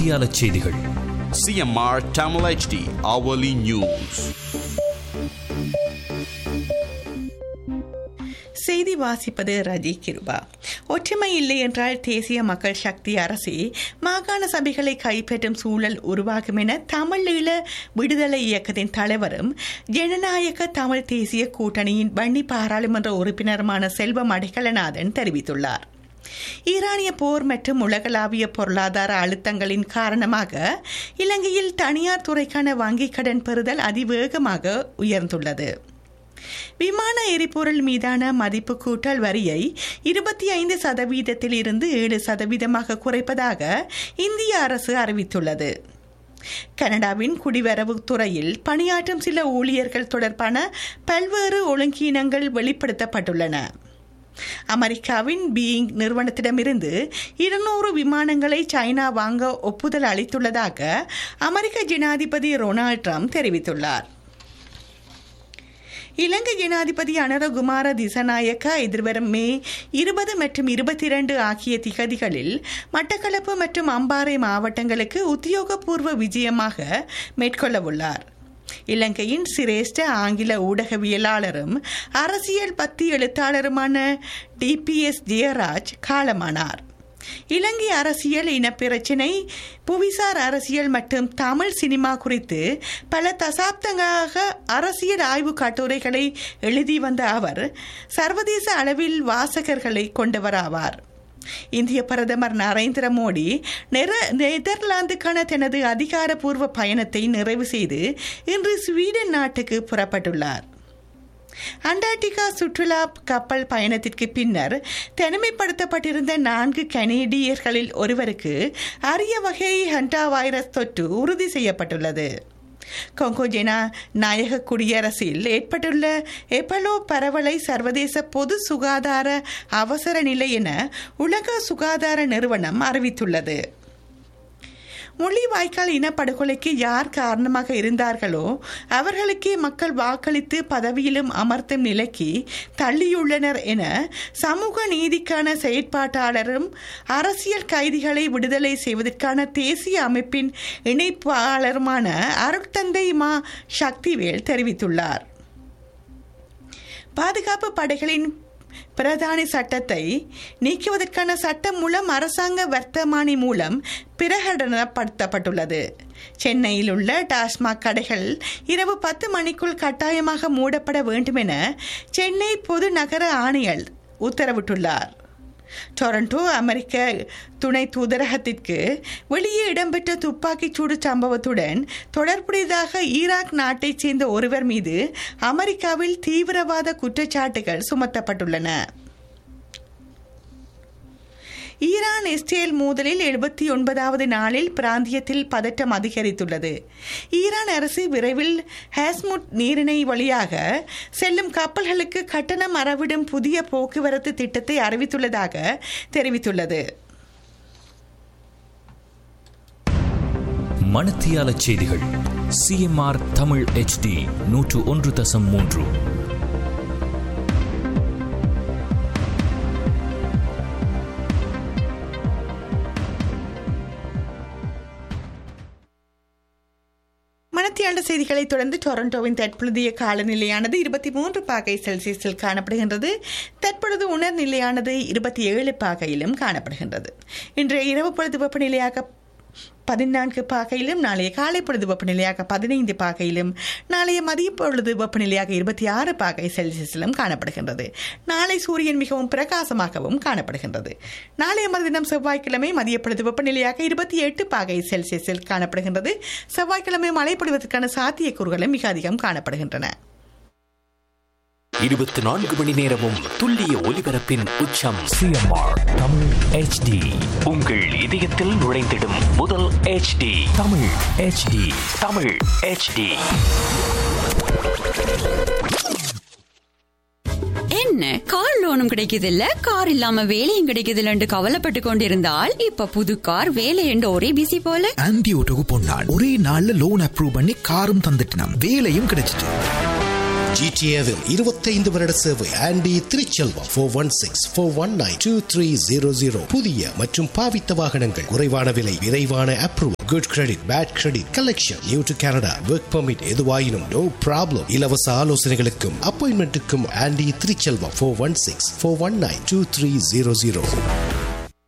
மணத்தியால செய்திகள் CMR Tamil HD hourly news. செய்தி வாசிப்பது ரஜி கிருபா ஒற்றுமை இல்லை என்றால் தேசிய மக்கள் சக்தி அரசே மாகாண சபைகளை கைப்பற்றும் சூழல் உருவாகும் என தமிழீழ விடுதலை இயக்கத்தின் தலைவரும் ஜனநாயக தமிழ் தேசிய கூட்டணியின் வன்னி பாராளுமன்ற உறுப்பினருமான செல்வம் அடைக்கலநாதன் தெரிவித்துள்ளார் ஈரானிய போர் மற்றும் உலகளாவிய பொருளாதார அழுத்தங்களின் காரணமாக இலங்கையில் தனியார் துறைக்கான வங்கிக் கடன் பெறுதல் அதிவேகமாக உயர்ந்துள்ளது விமான எரிபொருள் மீதான மதிப்பு கூட்டல் வரியை இருபத்தி ஐந்து சதவீதத்தில் இருந்து ஏழு சதவீதமாக குறைப்பதாக இந்திய அரசு அறிவித்துள்ளது கனடாவின் குடிவரவு துறையில் பணியாற்றும் சில ஊழியர்கள் தொடர்பான பல்வேறு ஒழுங்கீனங்கள் வெளிப்படுத்தப்பட்டுள்ளன அமெரிக்காவின் பீயிங் நிறுவனத்திடமிருந்து இருநூறு விமானங்களை சைனா வாங்க ஒப்புதல் அளித்துள்ளதாக அமெரிக்க ஜனாதிபதி ரொனால்ட் ட்ரம்ப் தெரிவித்துள்ளார் இலங்கை ஜனாதிபதி அனரகுமார திசநாயக்க எதிர்வரும் மே இருபது மற்றும் இருபத்தி இரண்டு ஆகிய திகதிகளில் மட்டக்களப்பு மற்றும் அம்பாறை மாவட்டங்களுக்கு உத்தியோகபூர்வ விஜயமாக மேற்கொள்ளவுள்ளார் இலங்கையின் சிரேஷ்ட ஆங்கில ஊடகவியலாளரும் அரசியல் பத்தி எழுத்தாளருமான டிபிஎஸ் ஜெயராஜ் காலமானார் இலங்கை அரசியல் இனப்பிரச்சினை புவிசார் அரசியல் மற்றும் தமிழ் சினிமா குறித்து பல தசாப்தங்களாக அரசியல் ஆய்வு கட்டுரைகளை எழுதி வந்த அவர் சர்வதேச அளவில் வாசகர்களை கொண்டவராவார் இந்திய பிரதமர் நரேந்திர மோடி நெதர்லாந்துக்கான தனது அதிகாரப்பூர்வ பயணத்தை நிறைவு செய்து இன்று ஸ்வீடன் நாட்டுக்கு புறப்பட்டுள்ளார் அண்டார்டிகா சுற்றுலா கப்பல் பயணத்திற்கு பின்னர் தனிமைப்படுத்தப்பட்டிருந்த நான்கு கனேடியர்களில் ஒருவருக்கு அரிய வகை ஹண்டா வைரஸ் தொற்று உறுதி செய்யப்பட்டுள்ளது கொங்கோஜெனா நாயக குடியரசில் ஏற்பட்டுள்ள எபலோ பரவலை சர்வதேச பொது சுகாதார அவசர நிலை என உலக சுகாதார நிறுவனம் அறிவித்துள்ளது முள்ளிவாய்க்கால் இனப்படுகொலைக்கு யார் காரணமாக இருந்தார்களோ அவர்களுக்கே மக்கள் வாக்களித்து பதவியிலும் அமர்த்தும் நிலைக்கு தள்ளியுள்ளனர் என சமூக நீதிக்கான செயற்பாட்டாளரும் அரசியல் கைதிகளை விடுதலை செய்வதற்கான தேசிய அமைப்பின் இணைப்பாளருமான அருட்தந்தை மா சக்திவேல் தெரிவித்துள்ளார் பாதுகாப்பு படைகளின் பிரதானி சட்டத்தை நீக்குவதற்கான சட்டம் மூலம் அரசாங்க வர்த்தமானி மூலம் பிரகடனப்படுத்தப்பட்டுள்ளது சென்னையில் உள்ள டாஸ்மாக் கடைகள் இரவு பத்து மணிக்குள் கட்டாயமாக மூடப்பட வேண்டும் என சென்னை பொது நகர ஆணையர் உத்தரவிட்டுள்ளார் டொரண்டோ அமெரிக்க துணை தூதரகத்திற்கு வெளியே இடம்பெற்ற துப்பாக்கிச் சூடு சம்பவத்துடன் தொடர்புடையதாக ஈராக் நாட்டைச் சேர்ந்த ஒருவர் மீது அமெரிக்காவில் தீவிரவாத குற்றச்சாட்டுகள் சுமத்தப்பட்டுள்ளன ஈரான் இஸ்ரேல் மோதலில் எழுபத்தி ஒன்பதாவது நாளில் பிராந்தியத்தில் பதட்டம் அதிகரித்துள்ளது ஈரான் அரசு விரைவில் ஹேஸ்முட் நீரிணை வழியாக செல்லும் கப்பல்களுக்கு கட்டணம் அறவிடும் புதிய போக்குவரத்து திட்டத்தை அறிவித்துள்ளதாக தெரிவித்துள்ளது மணத்தியால செய்திகள் சிஎம்ஆர் தமிழ் HD நூற்று ஒன்று தசம் மூன்று மணத்தியாண்ட செய்திகளை தொடர்ந்து டொரண்டோவின் தற்பொழுதைய காலநிலையானது இருபத்தி மூன்று பாகை செல்சியஸில் காணப்படுகின்றது தற்பொழுது உணர்நிலையானது இருபத்தி ஏழு பாகையிலும் காணப்படுகின்றது இன்றைய இரவு பொழுது வெப்பநிலையாக பதினான்கு பாகையிலும் நாளைய காலை பொழுது வெப்பநிலையாக பதினைந்து பாகையிலும் நாளைய மதிய பொழுது வெப்பநிலையாக இருபத்தி ஆறு பாகை செல்சியஸிலும் காணப்படுகின்றது நாளை சூரியன் மிகவும் பிரகாசமாகவும் காணப்படுகின்றது நாளைய மறுதினம் செவ்வாய்க்கிழமை மதிய பொழுது வெப்பநிலையாக இருபத்தி எட்டு பாகை செல்சியஸில் காணப்படுகின்றது செவ்வாய்க்கிழமை மழை பொழிவதற்கான சாத்தியக்கூறுகளும் மிக அதிகம் காணப்படுகின்றன இருபத்தி நான்கு மணி நேரமும் துல்லிய ஒலிபரப்பின் உச்சம் சிஎம்ஆர் தமிழ் HD உங்கள் இதயத்தில் நுழைந்திடும் முதல் HD Tamil HD Tamil HD என்ன கார் லோனும் கிடைக்குது இல்ல கார் இல்லாம வேலையும் கிடைக்குது இல்லன்னு கவலைப்பட்டு கொண்டிருந்தால் இப்ப புது கார் வேலை என்று ஒரே பிசி போல ஆன்டி ஓட்டோக்கு பொன்னாள் ஒரே நாள்ல லோன் அப்ரூவ் பண்ணி காரும் தந்துட்டினாம் வேலையும் கிடைச்சிட்டு ஜிடிஏவில் இருபத்தைந்து வருட சேவை Andy Thiruchelvam four one six four one nine two three zero zero புதிய மற்றும் பாவித்த வாகனங்கள் குறைவான விலை விரைவான approval good credit bad credit collection new to Canada work permit எதுவாயினும் நோ ப்ராப்ளம் இலவச ஆலோசனைகளுக்கும் அப்பாயின்மெண்ட்டுக்கும் Andy Thiruchelvam four one six four one nine two three zero zero